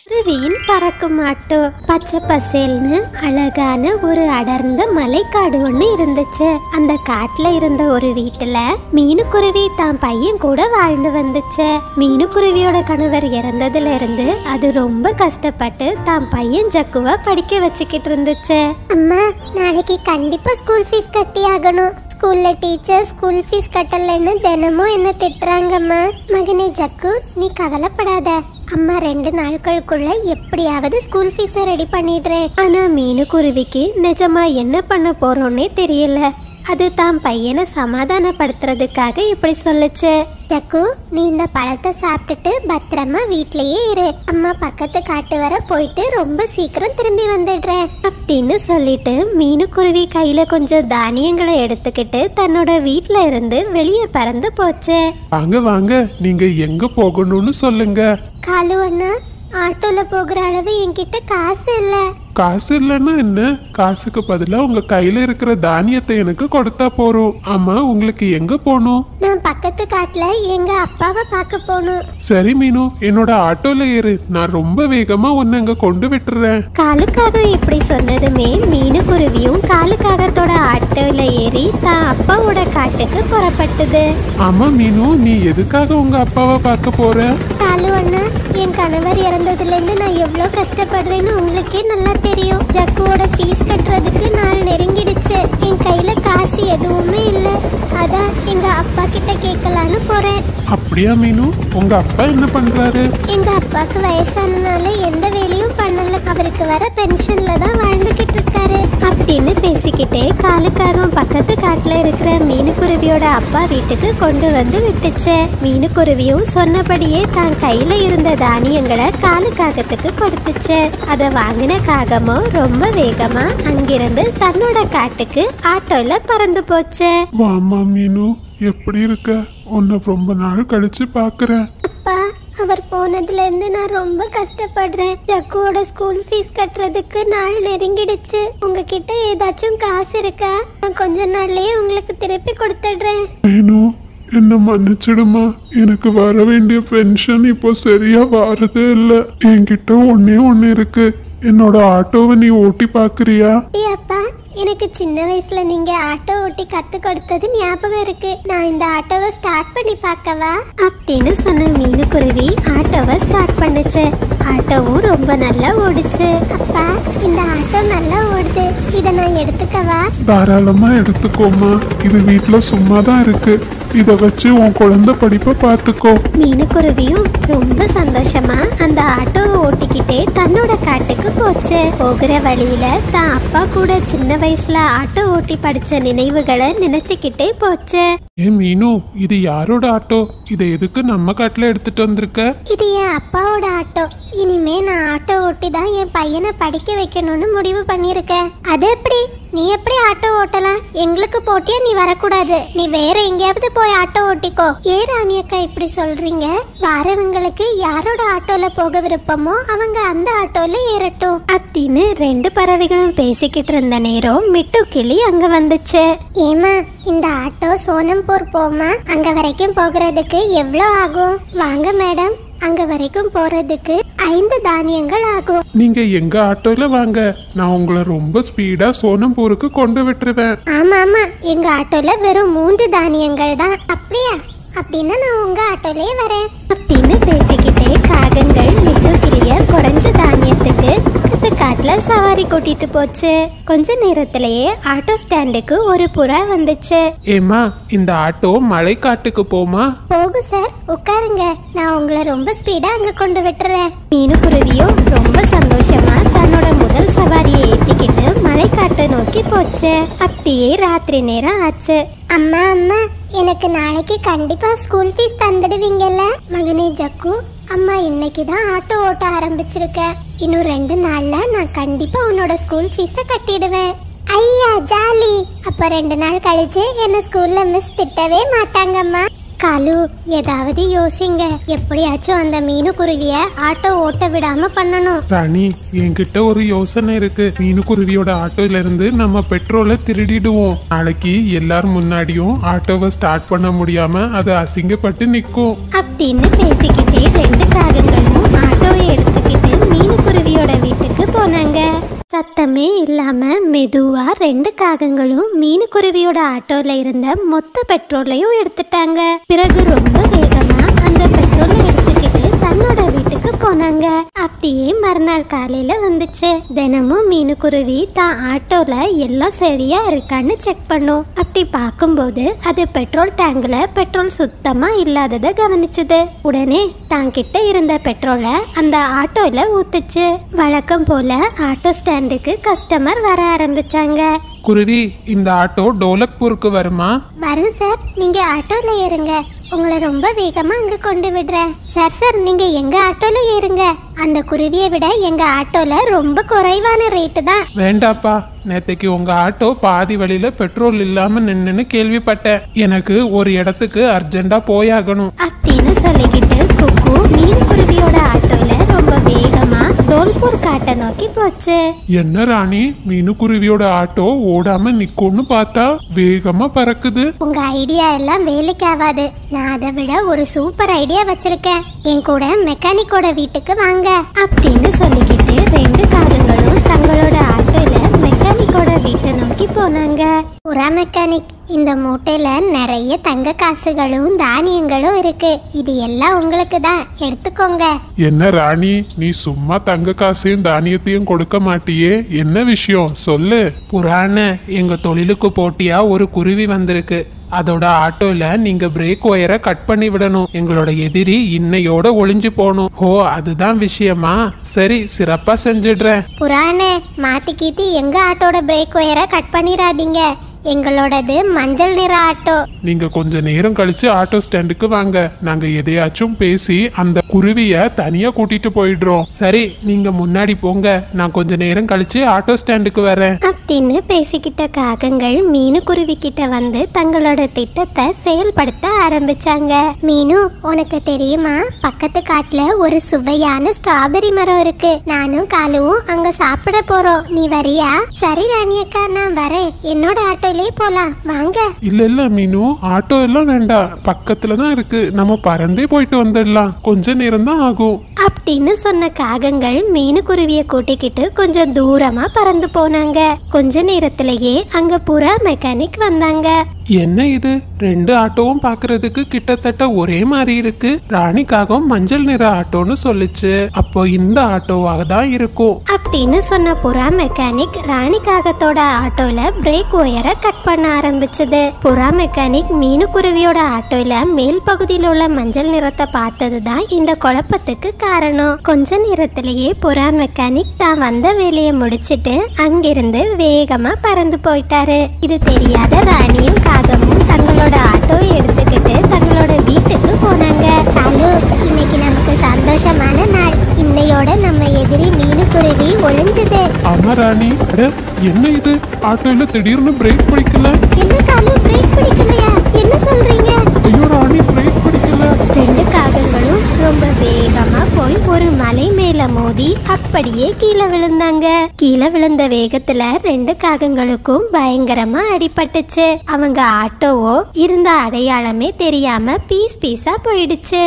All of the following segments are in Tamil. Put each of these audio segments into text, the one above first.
குருவியின் பறக்கும் ஆட்டோ பச்சை பசேல்னு அழகான ஒரு அடர்ந்த மலைக்காடு ஒன்று இருந்துச்சு அந்த காட்டுல இருந்த ஒரு வீட்டுல மீனுக்குருவி தான் பையன் கூட வாழ்ந்து வந்துச்சு மீனுக்குருவியோட கணவர் இறந்ததுல இருந்து அது ரொம்ப கஷ்டப்பட்டு தான் பையன் ஜக்குவை படிக்க வச்சுக்கிட்டு இருந்துச்சு அம்மா நாளைக்கு கண்டிப்பா ஸ்கூல் ஃபீஸ் கட்டி ஆகணும் ஸ்கூல்ல டீச்சர் ஸ்கூல் ஃபீஸ் கட்டலைன்னு தினமும் என்ன திட்டுறாங்கம்மா மகனே ஜக்கு நீ கவலைப்படாத அம்மா ரெண்டு நாட்களுக்குள்ள எப்படியாவது ஸ்கூல் ஃபீஸை ரெடி பண்ணிடுறேன் ஆனா மீனுக்குருவிக்கு நிஜமா என்ன பண்ண போறோன்னே தெரியல அது தான் பையனை சமாதானப்படுத்துறதுக்காக இப்படி சொல்லுச்சு ஜக்கு நீ இந்த பழத்தை சாப்பிட்டுட்டு பத்திரமா வீட்லயே இரு அம்மா பக்கத்து காட்டு வர போயிட்டு ரொம்ப சீக்கிரம் திரும்பி வந்துடுறேன் அப்படின்னு சொல்லிட்டு மீனுக்குருவி கையில கொஞ்சம் தானியங்களை எடுத்துக்கிட்டு தன்னோட வீட்ல இருந்து வெளியே பறந்து போச்சு வாங்க வாங்க நீங்க எங்க போகணும்னு சொல்லுங்க காலு அண்ணா ஆட்டோல போகிற அளவு என்கிட்ட காசு இல்ல காசு இல்லைன்னா என்ன காசுக்கு பதிலா உங்க கையில இருக்கிற தானியத்தை எனக்கு கொடுத்தா போறோம் ஆமா உங்களுக்கு எங்க போகணும் நான் பக்கத்து காட்டுல எங்க அப்பாவை பார்க்க போகணும் சரி மீனு என்னோட ஆட்டோல ஏறு நான் ரொம்ப வேகமா உன்னை அங்க கொண்டு விட்டுறேன் காலுக்காக இப்படி சொன்னதுமே மீனுக்குருவியும் காலுக்காகத்தோட ஆட்டோல ஏறி தான் அப்பாவோட காட்டுக்கு புறப்பட்டது ஆமா மீனு நீ எதுக்காக உங்க அப்பாவை பார்க்க போற காலு அண்ணா என் கணவர் இறந்ததுல இருந்து நான் எவ்வளவு கஷ்டப்படுறேன்னு உங்களுக்கே நல்லா தெரியும் ஜக்குவோட ஃபீஸ் கட்டுறதுக்கு நாள் நெருங்கிடுச்சு என் கையில காசு எதுவுமே இல்ல அதான் எங்க அப்பா கிட்ட கேட்கலான்னு போறேன் அப்படியா மீனு உங்க அப்பா என்ன பண்றாரு எங்க அப்பாக்கு வயசானனால எந்த வேலையும் பண்ணல அவருக்கு வர பென்ஷன்ல தான் வாழ்ந்துகிட்டு இருக்காரு அப்படின்னு பேசிக்கிட்டே காலுக்காகவும் பக்கத்து காட்டுல இருக்கிற மீனுக்குருவியோட அப்பா வீட்டுக்கு கொண்டு வந்து விட்டுச்சு மீனுக்குருவியும் சொன்னபடியே தான் கையில இருந்த தானியங்களை காலுக்காகத்துக்கு கொடுத்துச்சு அதை வாங்கின காகமும் ரொம்ப வேகமா அங்கிருந்து தன்னோட காட்டுக்கு ஆட்டோல பறந்து போச்சு வாமா மீனு எப்படி இருக்க உன்னை ரொம்ப நாள் கழிச்சு பாக்குறேன் அப்பா அவர் போனதுல இருந்து நான் ரொம்ப கஷ்டப்படுறேன் ஜக்குவோட ஸ்கூல் ஃபீஸ் கட்டுறதுக்கு நாள் நெருங்கிடுச்சு உங்ககிட்ட ஏதாச்சும் காசு இருக்கா நான் கொஞ்ச நாள்லயே உங்களுக்கு திருப்பி கொடுத்துடுறேன் மீனு என்ன மன்னிச்சிடுமா எனக்கு வர வேண்டிய பென்ஷன் இப்போ சரியா வாரதே இல்லை என்கிட்ட ஒன்னே ஒன்று இருக்கு என்னோட ஆட்டோவை நீ ஓட்டி பார்க்கறியா ஏய் அப்பா எனக்கு சின்ன வயசுல நீங்க ஆட்டோ ஓட்டி கத்து கொடுத்தது ஞாபகம் இருக்கு நான் இந்த ஆட்டோவை ஸ்டார்ட் பண்ணி பார்க்கவா அப்படின்னு சொன்ன மீனுக்குருவி ஆட்டோவை ஸ்டார்ட் பண்ணுச்சு ஆட்டோவும் ரொம்ப நல்லா ஓடுச்சு அப்பா இந்த ஆட்டோ நல்லா ஓடுது இதை நான் எடுத்துக்கவா தாராளமா எடுத்துக்கோமா இது வீட்ல சும்மா தான் இருக்கு இதை வச்சு உன் குழந்தை படிப்பை பார்த்துக்கோ மீனுக்குருவியும் ரொம்ப சந்தோஷமா அந்த ஆட்டோவை ஓட்டிக்கிட்டே தன்னோட காட்டுக்கு போச்சு போகிற வழியில தான் அப்பா கூட சின்ன வயசுல ஆட்டோ ஓட்டி படிச்ச நினைவுகளை நினைச்சுக்கிட்டே போச்சு ஏ மீனு இது யாரோட ஆட்டோ இதை எதுக்கு நம்ம காட்டுல எடுத்துட்டு வந்திருக்க இது என் அப்பாவோட ஆட்டோ இனிமே நான் ஆட்டோ ஓட்டி தான் என் பையனை படிக்க வைக்கணும்னு முடிவு பண்ணியிருக்கேன் அது எப்படி நீ எப்படி ஆட்டோ ஓட்டலாம் எங்களுக்கு போட்டியா நீ வரக்கூடாது நீ வேற எங்கேயாவது போய் ஆட்டோ ஓட்டிக்கோ ஏன் ராணி அக்கா இப்படி சொல்றீங்க வாரவங்களுக்கு யாரோட ஆட்டோல போக விருப்பமோ அவங்க அந்த ஆட்டோல ஏறட்டும் அப்படின்னு ரெண்டு பறவைகளும் பேசிக்கிட்டு இருந்த நேரம் மிட்டு கிளி அங்க வந்துச்சு ஏமா இந்த ஆட்டோ சோனம்பூர் போமா அங்க வரைக்கும் போகிறதுக்கு எவ்வளோ ஆகும் வாங்க மேடம் அங்க வரைக்கும் போறதுக்கு ஐந்து தானியங்கள் ஆகும் நீங்க எங்க ஆட்டோல வாங்க நான் உங்களை ரொம்ப ஸ்பீடா சோனம்பூருக்கு கொண்டு விட்டுருவேன் ஆமா ஆமா எங்க ஆட்டோல வெறும் மூன்று தானியங்கள் தான் அப்படியா அப்படின்னா நான் உங்க ஆட்டோலயே வரேன் அப்படின்னு பேசிக்கிட்டே காகங்கள் மிட்டு கிளிய குறைஞ்ச தானியத்துக்கு பக்கத்து காட்டுல சவாரி கூட்டிட்டு போச்சு கொஞ்ச நேரத்திலேயே ஆட்டோ ஸ்டாண்டுக்கு ஒரு புறா வந்துச்சு ஏமா இந்த ஆட்டோ மலைக்காட்டுக்கு போமா போகும் சார் உட்காருங்க நான் உங்களை ரொம்ப ஸ்பீடா அங்க கொண்டு விட்டுறேன் மீனுக்குருவியும் ரொம்ப சந்தோஷமா தன்னோட முதல் சவாரியை ஏத்திக்கிட்டு மலைக்காட்டை நோக்கி போச்சு அப்படியே ராத்திரி நேரம் ஆச்சு அம்மா அம்மா எனக்கு நாளைக்கு கண்டிப்பா ஸ்கூல் ஃபீஸ் தந்துடுவீங்கல்ல மகனே ஜக்கு அம்மா இன்னைக்கு தான் ஆட்டோ ஓட்ட ஆரம்பிச்சிருக்கேன் இன்னும் ரெண்டு நாள்ல நான் கண்டிப்பா உன்னோட ஸ்கூல் ஃபீஸை கட்டிடுவேன் ஐயா ஜாலி அப்ப ரெண்டு நாள் கழிச்சு என்ன ஸ்கூல்ல மிஸ் திட்டவே மாட்டாங்கம்மா காலு ஏதாவது யோசிங்க எப்படியாச்சும் அந்த மீனு குருவிய ஆட்டோ ஓட்ட விடாம பண்ணணும் ராணி என்கிட்ட ஒரு யோசனை இருக்கு மீனுக்குருவியோட ஆட்டோல இருந்து நம்ம பெட்ரோலை திருடிடுவோம் நாளைக்கு எல்லார் முன்னாடியும் ஆட்டோவை ஸ்டார்ட் பண்ண முடியாம அது அசிங்கப்பட்டு நிற்கும் அப்படின்னு பேசிக்கிட்டே ரெண்டு காகங்களும் ஆட்டோவை எடுத்துக்கிட்டு மீனுக்குருவியோட வீட்டுக்கு போனாங்க சத்தமே இல்லாம மெதுவா ரெண்டு காகங்களும் மீனுக்குருவியோட ஆட்டோல இருந்த மொத்த பெட்ரோலையும் எடுத்துட்டாங்க பிறகு ரொம்ப வேகமா அந்த பெட்ரோலை எடுத்துக்கிட்டு தன்னோட வீட்டுக்கு போனாங்க அப்படியே மறுநாள் காலையில வந்துச்சு தினமும் மீனுக்குருவி தான் ஆட்டோல எல்லாம் சரியா இருக்கான்னு செக் பண்ணும் அப்படி பார்க்கும்போது அது பெட்ரோல் டேங்க்ல பெட்ரோல் சுத்தமா இல்லாததை கவனிச்சுது உடனே தான் கிட்ட இருந்த பெட்ரோலை அந்த ஆட்டோல ஊத்துச்சு வழக்கம் போல ஆட்டோ ஸ்டாண்டுக்கு கஸ்டமர் வர ஆரம்பிச்சாங்க குருவி இந்த ஆட்டோ டோலக்பூருக்கு வருமா வரும் சார் நீங்க ஆட்டோல ஏறுங்க உங்களை ரொம்ப வேகமா அங்க கொண்டு விடுறேன் சார் சார் நீங்க எங்க ஆட்டோல ஏறுங்க அந்த குருவியை விட எங்க ஆட்டோல ரொம்ப குறைவான ரேட்டு தான் வேண்டாப்பா நேத்தைக்கு உங்க ஆட்டோ பாதி வழியில பெட்ரோல் இல்லாம நின்னுன்னு கேள்விப்பட்டேன் எனக்கு ஒரு இடத்துக்கு அர்ஜென்ட்டா போயாகணும் அப்படின்னு சொல்லிக்கிட்டு குக்கு மீனுக்குருவியோட ஆட்டோல ரொம்ப வேகமா டோல்பூர் காட்டை நோக்கி போச்சு என்ன ராணி மீனுக்குருவியோட ஆட்டோ ஓடாம நிக்கும்னு பார்த்தா வேகமா பறக்குது உங்க ஐடியா எல்லாம் வேலைக்கு ஆகாது நான் அதை விட ஒரு சூப்பர் ஐடியா வச்சிருக்கேன் என் கூட மெக்கானிக்கோட வீட்டுக்கு வாங்க அப்படின்னு சொல்லிக்கிட்டு ரெண்டு காகங்களும் தங்களோட ஆட்டோல மெக்கானிக்கோட வீட்டை நோக்கி போனாங்க புறா மெக்கானிக் இந்த மூட்டையில நிறைய தங்க காசுகளும் தானியங்களும் இருக்கு இது எல்லாம் உங்களுக்கு தான் எடுத்துக்கோங்க என்ன ராணி நீ சும்மா தங்க காசையும் தானியத்தையும் கொடுக்க மாட்டியே என்ன விஷயம் சொல்லு புராண எங்க தொழிலுக்கு போட்டியா ஒரு குருவி வந்திருக்கு அதோட ஆட்டோல நீங்க பிரேக் ஒயரை கட் பண்ணி விடணும் எங்களோட எதிரி இன்னையோட ஒளிஞ்சு போகணும் ஓ அதுதான் விஷயமா சரி சிறப்பா செஞ்சிடுறேன் புறானே மாத்தி கீத்தி எங்க ஆட்டோட பிரேக் ஒயரை கட் பண்ணிடாதீங்க எங்களோடது மஞ்சள் நிற ஆட்டோ நீங்க கொஞ்ச நேரம் கழிச்சு ஆட்டோ ஸ்டாண்டுக்கு வாங்க நாங்க எதையாச்சும் பேசி அந்த குருவிய தனியா கூட்டிட்டு போயிடுறோம் சரி நீங்க முன்னாடி போங்க நான் கொஞ்ச நேரம் கழிச்சு ஆட்டோ ஸ்டாண்டுக்கு வரேன் அப்படின்னு பேசிக்கிட்ட காகங்கள் மீனுக்குருவி கிட்ட வந்து தங்களோட திட்டத்தை செயல்படுத்த ஆரம்பிச்சாங்க மீனு உனக்கு தெரியுமா பக்கத்து காட்டுல ஒரு சுவையான ஸ்ட்ராபெரி மரம் இருக்கு நானும் காலுவும் அங்க சாப்பிட போறோம் நீ வரியா சரி ராணி அக்கா நான் வரேன் என்னோட ஆட்டோலயே போலாம் வாங்க இல்ல இல்ல மீனு ஆட்டோ எல்லாம் வேண்டாம் பக்கத்துல தான் இருக்கு நம்ம பறந்தே போயிட்டு வந்துடலாம் கொஞ்ச நேரம் தான் ஆகும் அப்படின்னு சொன்ன காகங்கள் மீனுக்குருவிய கூட்டிக்கிட்டு கொஞ்சம் தூரமா பறந்து போனாங்க கொஞ்ச நேரத்திலேயே அங்க புறா மெக்கானிக் வந்தாங்க என்ன இது ரெண்டு ஆட்டோவும் பார்க்கிறதுக்கு கிட்டத்தட்ட ஒரே மாதிரி இருக்கு ராணிக்காகவும் மஞ்சள் நிற ஆட்டோன்னு சொல்லுச்சு அப்போ இந்த ஆட்டோவாக தான் இருக்கும் அப்படின்னு சொன்ன புறா மெக்கானிக் ராணி காகத்தோட ஆட்டோல பிரேக் ஒயரை கட் பண்ண ஆரம்பிச்சது புறா மெக்கானிக் மீனுக்குருவியோட ஆட்டோல மேல் பகுதியில் உள்ள மஞ்சள் நிறத்தை பார்த்தது தான் இந்த குழப்பத்துக்கு காரணம் கொஞ்ச நேரத்திலேயே புறா மெக்கானிக் தான் வந்த வேலையை முடிச்சிட்டு அங்கிருந்து வேகமா பறந்து போயிட்டாரு இது தெரியாத ராணியும் காகமும் தங்களோட ஆட்டோவை எடுத்துக்கிட்டு தங்களோட வீட்டுக்கு போனாங்க காலு இன்னைக்கு நமக்கு சந்தோஷமான நாள் இன்னையோட நம்ம எதிரி மீனுக்குருவி ஒளிஞ்சது ஆமா ராணி அட என்ன இது ஆட்டோல திடீர்னு பிரேக் பிடிக்கல என்ன காலு பிரேக் பிடிக்கலையா என்ன சொல்றீங்க ஐயோ ராணி பிரேக் பிடிக்கல ரெண்டு காகங்களும் ரொம்ப வேகமா போய் ஒரு மலை மேல மோதி அப்படியே கீழே விழுந்தாங்க கீழே விழுந்த வேகத்துல ரெண்டு காகங்களுக்கும் பயங்கரமா அடிபட்டுச்சு அவங்க ஆட்டோவோ இருந்த அடையாளமே தெரியாம பீஸ் பீஸா போயிடுச்சு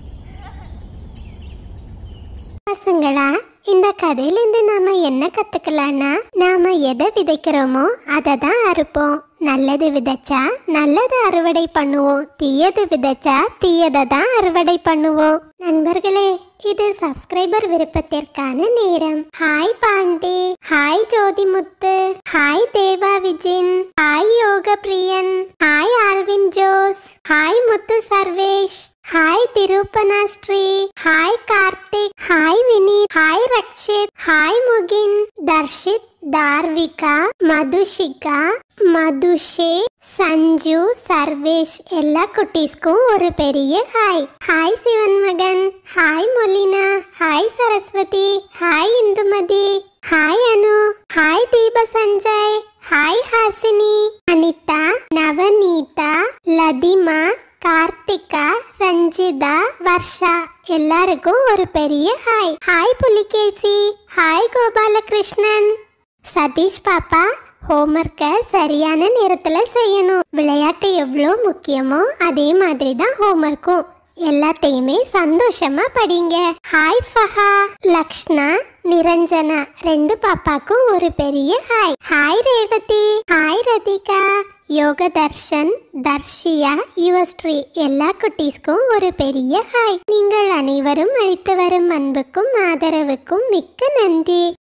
பசங்களா இந்த கதையிலேருந்து நாம என்ன கத்துக்கலாம்னா நாம எதை விதைக்கிறோமோ அதை தான் அறுப்போம் நல்லது விதைச்சா நல்லது அறுவடை பண்ணுவோம் தீயது விதைச்சா தீயதை தான் அறுவடை பண்ணுவோம் நண்பர்களே இது சப்ஸ்கிரைபர் விருப்பத்திற்கான நேரம் hi Pandi hi Jothimuthu hi Deva Vijin hi Yoga Priyan hi Alwin Jose hi Muthu Sarvesh hi Thiruppana Sri hi Karthik hi Vineeth hi Rakshith hi Mugin Dharshith Dharvika Madhushika Madhushe Sanju Sarvesh எல்லா குட்டீஸ்க்கும் ஒரு பெரிய ஹாய் ஹாய் சிவன் மகன் hi Molina hi Saraswathi hi Indumathi hi Anu hi Deepa Sanjay hi Haasini Anitha Navaneetha Lathima Karthika Ranjitha Varsha எல்லாருக்கும் ஒரு பெரிய hi hi Pulikesi hi Gopalakrishnan Sathish பாப்பா ஹோம்ஒர்க்கை சரியான நேரத்தில் செய்யணும் விளையாட்டு எவ்வளோ முக்கியமோ அதே மாதிரி தான் ஹோம்ஒர்க்கும் எல்லாத்தையுமே சந்தோஷமா படிங்க ஹாய் ஃபஹா லக்ஷ்ணா நிரஞ்சனா ரெண்டு பாப்பாக்கும் ஒரு பெரிய hi hi Revathi hi Radhika Yoga Dharshan தர்ஷியா Yuvasri எல்லா குட்டீஸ்க்கும் ஒரு பெரிய ஹாய் நீங்கள் அனைவரும் அளித்து வரும் அன்புக்கும் ஆதரவுக்கும் மிக்க நன்றி